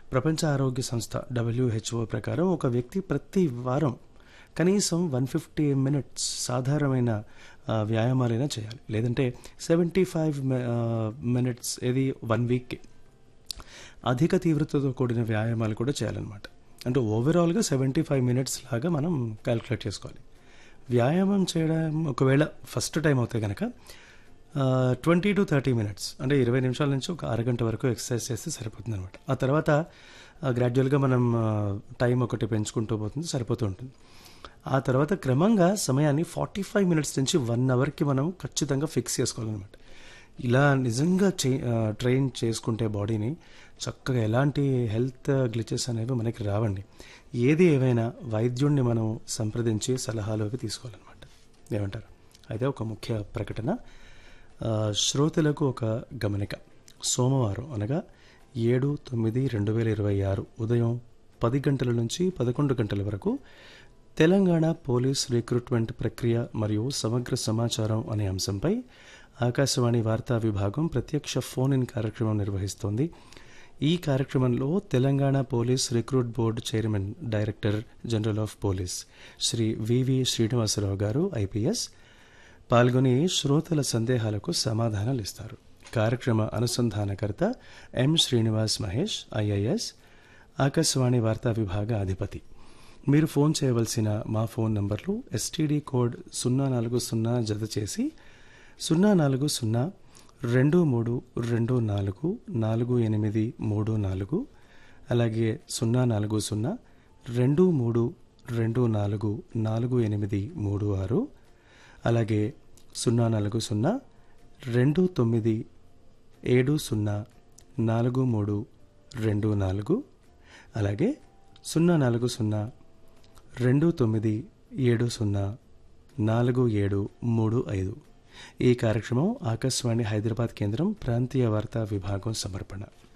ప్రపంచ ఆరోగ్య సంస్థ డబ్ల్యూహెచ్ఓ ప్రకారం ఒక వ్యక్తి ప్రతి వారం కనీసం వన్ ఫిఫ్టీ మినిట్స్ సాధారణమైన ఆ, వ్యాయామాలైనా చేయాలి లేదంటే సెవెంటీ ఫైవ్ మినిట్స్ ఇది వన్ వీక్కి అధిక తీవ్రతతో కూడిన వ్యాయామాలు కూడా చేయాలన్నమాట అంటే ఓవరాల్గా సెవెంటీ ఫైవ్ మినిట్స్ లాగా మనం క్యాలిక్యులేట్ చేసుకోవాలి వ్యాయామం చేయడం ఒకవేళ ఫస్ట్ టైం అవుతే కనుక ట్వంటీ టు థర్టీ మినిట్స్ అంటే ఇరవై నిమిషాల నుంచి ఒక అరగంట వరకు ఎక్సర్సైజ్ చేస్తే సరిపోతుంది అనమాట ఆ తర్వాత గ్రాడ్యువల్గా మనం టైం ఒకటి పెంచుకుంటూ పోతుంది సరిపోతూ ఉంటుంది ఆ తర్వాత క్రమంగా సమయాన్ని ఫార్టీ ఫైవ్ మినిట్స్ నుంచి వన్ అవర్కి మనం ఖచ్చితంగా ఫిక్స్ చేసుకోవాలన్నమాట ఇలా నిజంగా చే ట్రైన్ చేసుకుంటే బాడీని చక్కగా ఎలాంటి హెల్త్ గ్లిచెస్ అనేవి మనకి రావండి ఏది ఏవైనా వైద్యుడిని మనం సంప్రదించి సలహాలు అవి తీసుకోవాలన్నమాట ఏమంటారు అయితే ఒక ముఖ్య ప్రకటన ఆ, శ్రోతలకు ఒక గమనిక సోమవారం అనగా ఏడు తొమ్మిది రెండు వేల ఇరవై ఆరు ఉదయం పది గంటల నుంచి పదకొండు గంటల వరకు తెలంగాణ పోలీస్ రిక్రూట్మెంట్ ప్రక్రియ మరియు సమగ్ర సమాచారం అనే అంశంపై ఆకాశవాణి వార్తా విభాగం ప్రత్యక్ష ఫోన్ ఇన్ కార్యక్రమం నిర్వహిస్తోంది ఈ కార్యక్రమంలో Telangana police recruit board chairman director general of police Shri V V Srinivasa Rao గారు ఐపీఎస్ పాల్గొని శ్రోతల సందేహాలకు సమాధానాలు ఇస్తారు కార్యక్రమ అనుసంధానకర్త ఎం శ్రీనివాస్ మహేష్ ఐఐఎస్ ఆకాశవాణి వార్తా విభాగ అధిపతి మీరు ఫోన్ చేయవలసిన మా ఫోన్ నంబర్లు ఎస్టీడీ కోడ్ సున్నా నాలుగు సున్నా జత చేసి సున్నా నాలుగు సున్నా రెండు మూడు రెండు నాలుగు నాలుగు ఎనిమిది మూడు నాలుగు అలాగే సున్నా నాలుగు సున్నా రెండు మూడు రెండు నాలుగు నాలుగు ఎనిమిది మూడు ఆరు అలాగే సున్నా నాలుగు సున్నా రెండు తొమ్మిది ఏడు సున్నా నాలుగు మూడు రెండు నాలుగు అలాగే సున్నా నాలుగు సున్నా రెండు తొమ్మిది ఏడు సున్నా నాలుగు ఏడు మూడు ఐదు ఈ కార్యక్రమం ఆకాశవాణి హైదరాబాద్ కేంద్రం ప్రాంతీయ వార్తా విభాగం సమర్పణ